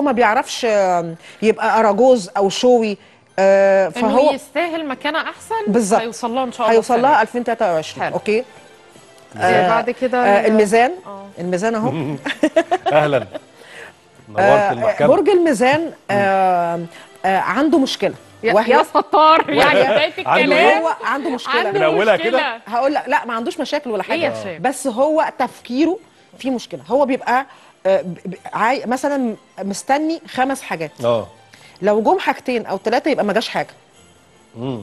ما بيعرفش آه، يبقى اراجوز او شوي آه، فهو فهو يستاهل مكانه احسن بالظبط. هيوصل لها ان شاء الله هيوصل لها السنة 2023 حلو. اوكي دي. آه بعد كده آه ال- الميزان آه. الميزان اهو اهلا نورت آه، المحكمه برج الميزان آه آه عنده مشكله يا, وهي يا ستار يعني وهي- بدايه عنده الكلام هو عنده مشكله عنده من أولها مشكلة. كده؟ هقول لك لا ما عندوش مشاكل ولا هي حاجه شايف. بس هو تفكيره فيه مشكله هو بيبقى آه، ب- ب- عاي... مثلا مستني خمس حاجات اه لو جم حاجتين او ثلاثه يبقى ما جاش حاجه امم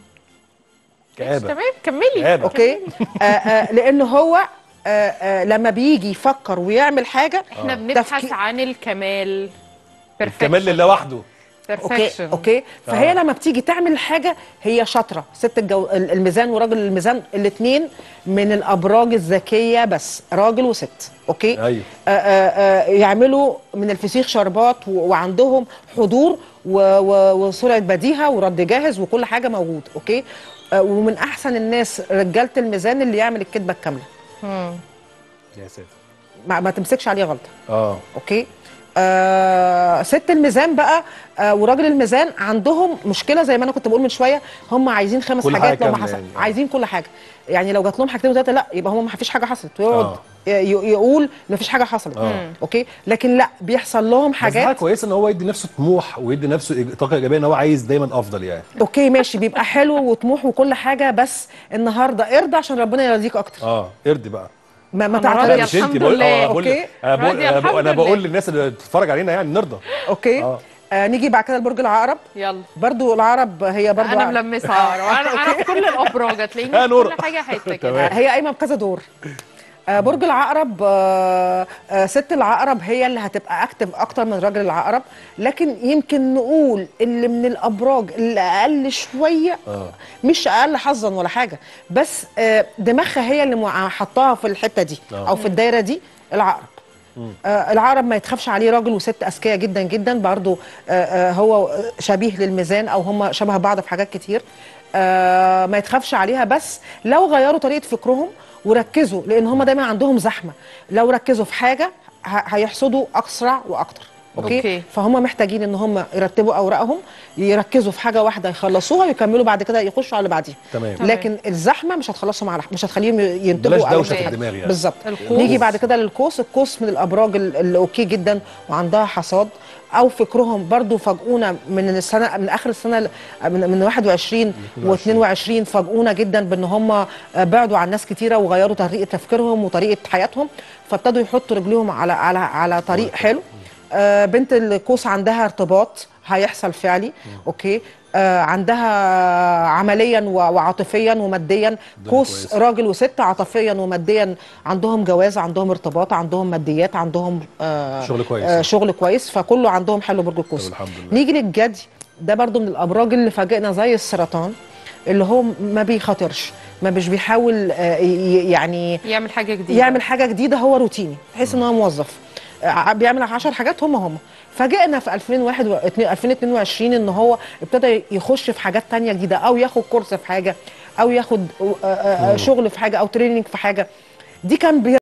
ماشي، كآبة تمام كملي كآبة. اوكي آه آه لان هو آه آه لما بيجي يفكر ويعمل حاجه احنا بنبحث تفكير- عن الكمال الكمال لله وحده اوكي perfection. اوكي فهي آه. لما بتيجي تعمل حاجه هي شاطره ست الجو... الميزان وراجل الميزان الاثنين من الابراج الذكيه بس راجل وست اوكي ايوه آه آه آه يعملوا من الفسيخ شربات و... وعندهم حضور و... و... وسرعه بديهه ورد جاهز وكل حاجه موجود اوكي آه ومن احسن الناس رجاله الميزان اللي يعمل الكذبه الكامله مم. يا ساتر ما, ما تمسكش عليه غلطه اه اوكي آه ست الميزان بقى آه وراجل الميزان عندهم مشكله زي ما انا كنت بقول من شويه هم عايزين خمس كل حاجات حاجة لو ما كاملة حصل يعني، آه. عايزين كل حاجه يعني لو جات لهم حاجتين وثلاثه لا يبقى هم ما فيش حاجه حصلت ويقعد آه. ي- يقول ما فيش حاجه حصلت آه. اوكي لكن لا بيحصل لهم بس حاجه حاجات كويسه ان هو يدي نفسه طموح ويدي نفسه إيج- طاقه ايجابيه ان هو عايز دايما افضل يعني اوكي ماشي بيبقى حلو وطموح وكل حاجه بس النهارده ارضى عشان ربنا يرضيك اكتر اه ارضي بقى ما, ما أنا راضية لا تعترضش مش انت الحمد بقول لله. آه، بقول أوكي. أنا بقول راضية أنا بقول- الحمد انا بقول لله. للناس اللي بتتفرج علينا يعني نرضى اوكي اه آه نيجي بعد كده لبرج العقرب يلا برضو العرب هي برضو انا عقرب. ملمسه انا انا في كل الابراج هتلاقيني يا في نور. كل حاجه حته تمام. كده هي قايمه بكذا دور آه، برج العقرب آه، آه، ست العقرب هي اللي هتبقى اكتف اكتر من راجل العقرب لكن يمكن نقول اللي من الابراج اللي اقل شويه اه مش اقل حظا ولا حاجه بس آه، دماغها هي اللي مع- حطاها في الحته دي آه. او في الدايره دي العقرب آه العقرب ما يتخافش عليه راجل وست اذكياء جدا جدا برضو آه آه هو شبيه للميزان او هم شبه بعض في حاجات كتير آه ما يتخافش عليها بس لو غيروا طريقه فكرهم وركزوا لان هم دايما عندهم زحمه لو ركزوا في حاجه ه- هيحصدوا اسرع واكتر أوكي؟, أوكي. فهم محتاجين ان هم يرتبوا اوراقهم يركزوا في حاجه واحده يخلصوها ويكملوا بعد كده يخشوا على اللي بعديها تمام تمام. لكن الزحمه مش هتخلصهم على مش هتخليهم ينتبهوا بلاش أو دوشه في أوكي. الدماغ يعني بالظبط القوس. نيجي بعد كده للقوس القوس من الابراج ال- اللي اوكي جدا وعندها حصاد او فكرهم برضو فاجئونا من السنه من اخر السنه ل- من, من 21 و22 فاجئونا جدا بان هم بعدوا عن ناس كتيره وغيروا طريقه تفكيرهم وطريقه حياتهم فابتدوا يحطوا رجليهم على على على طريق حلو آه، بنت القوس عندها ارتباط هيحصل فعلي اوكي آه، عندها عمليا و- وعاطفيا وماديا ده قوس كويس. راجل وست عاطفيا وماديا عندهم جواز عندهم ارتباط عندهم ماديات عندهم آه شغل كويس. آه شغل كويس فكله عندهم حلو برج القوس طب الحمد لله. نيجي للجدي ده برضو من الابراج اللي فاجئنا زي السرطان اللي هو ما بيخاطرش ما مش بيحاول آه ي- يعني يعمل حاجه جديده يعمل حاجه جديده هو روتيني تحس ان هو موظف آه، بيعمل 10 حاجات هم هم فاجئنا في 2001 و- 2022 ان هو ابتدى يخش في حاجات تانية جديده او ياخد كورس في حاجه او ياخد آه، آه، آه، شغل في حاجه او تريننج في حاجه دي كان بي